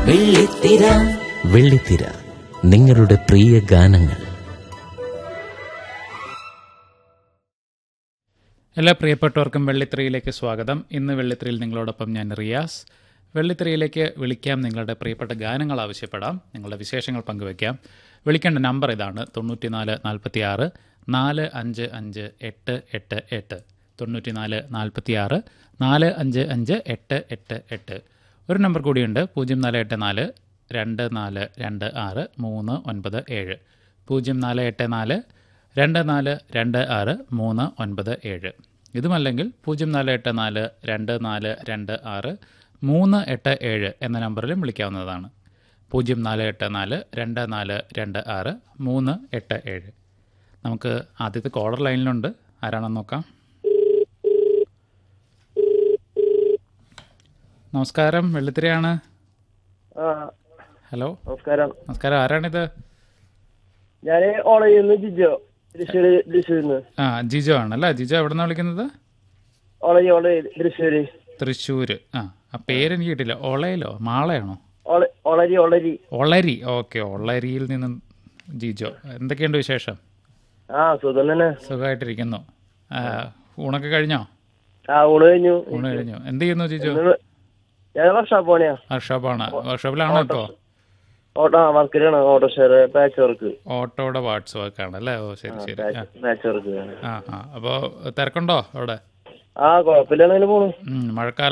വെള്ളിത്തിര വെള്ളിത്തിര നിങ്ങളുടെ പ്രിയ ഗാനങ്ങൾ എല്ലാ പ്രിയപ്പെട്ടവർക്കും വെള്ളിത്തിരയിലേക്ക് സ്വാഗതം ഇന്ന് വെള്ളിത്തിരയിൽ നിങ്ങളോടൊപ്പം ഞാൻ റിയാസ് വെള്ളിത്തിരയിലേക്ക് വിളിക്കാം നിങ്ങളുടെ പ്രിയപ്പെട്ട ഗാനങ്ങൾ ആവശ്യപ്പെടാം നിങ്ങളുടെ വിശേഷങ്ങൾ പങ്കുവയ്ക്കാം വിളിക്കേണ്ട നമ്പർ ഇതാണ് തൊണ്ണൂറ്റിനാല് നാൽപ്പത്തി ആറ് നാല് അഞ്ച് അഞ്ച് എട്ട് എട്ട് എട്ട് തൊണ്ണൂറ്റിനാല് നാൽപ്പത്തി ആറ് നാല് അഞ്ച് അഞ്ച് എട്ട് എട്ട് എട്ട് ഒരു നമ്പർ കൂടിയുണ്ട് പൂജ്യം നാല് എട്ട് നാല് രണ്ട് നാല് രണ്ട് ആറ് മൂന്ന് ഒൻപത് ഏഴ് പൂജ്യം നാല് എട്ട് നാല് രണ്ട് നാല് രണ്ട് ആറ് മൂന്ന് ഒൻപത് ഏഴ് ഇതുമല്ലെങ്കിൽ പൂജ്യം നാല് എട്ട് നാല് രണ്ട് നാല് രണ്ട് ആറ് മൂന്ന് എട്ട് ഏഴ് എന്ന നമ്പറിലും വിളിക്കാവുന്നതാണ് പൂജ്യം നാല് എട്ട് നാല് രണ്ട് നാല് രണ്ട് ആറ് മൂന്ന് എട്ട് ഏഴ് നമുക്ക് ആദ്യത്തെ കോളർ ലൈനിലുണ്ട് ആരാണെന്ന് നോക്കാം നമസ്കാരം വെള്ളിത്തിരയാണ് ആ ഹലോ നമസ്കാരം നമസ്കാരം ആരാണിത് ഞാന് ഓളയിന്ന് ജിജോ തൃശ്ശൂര് തൃശ്ശൂരിന്ന് ആ ജിജോ ആണല്ലേ ജിജോ എവിടെ നിന്നാണ് വിളിക്കുന്നത് ഓളയി ഓളയി തൃശ്ശൂര് തൃശ്ശൂർ ആ ആ പേരെനിക്ക് കിട്ടില്ല ഒളയിലോ മാളയാണോ ഓള ഒളരി ഒളരി ഒളരി ഓക്കെ ഒളരിയിൽ നിന്നും ജിജോ എന്തൊക്കെയുണ്ട് വിശേഷം ആ സുഖം തന്നെ സുഖമായിട്ടിരിക്കുന്നു ആ, ഊണൊക്കെ കഴിഞ്ഞോ ആ ഊണ് കഴിഞ്ഞു ഊണ് കഴിഞ്ഞു എന്ത് ചെയ്യുന്നു ജിജോ ഇന്ന് ഞാൻ വർക്ക്ഷോപ്പ് പോണെയാ വർക്ക്ഷോപ്പാണ് വർക്ക്ഷോപ്പിലാണോ ഇപ്പോൾ ഓട്ടോ ആ വർക്കിലാണ് ഓട്ടോ ഷെയർ പാച്ച് വർക്ക് ഓട്ടോയുടെ പാർട്സ് വർക്കാണ് അല്ലേ ഓ ശരി ശരി ആ പാച്ച് വർക്ക് ആ ആ അപ്പോൾ തിരക്കുണ്ടോ അവിടെ ആ കുഴപ്പമില്ലാതെ പോണു ഉം, മഴക്കാലം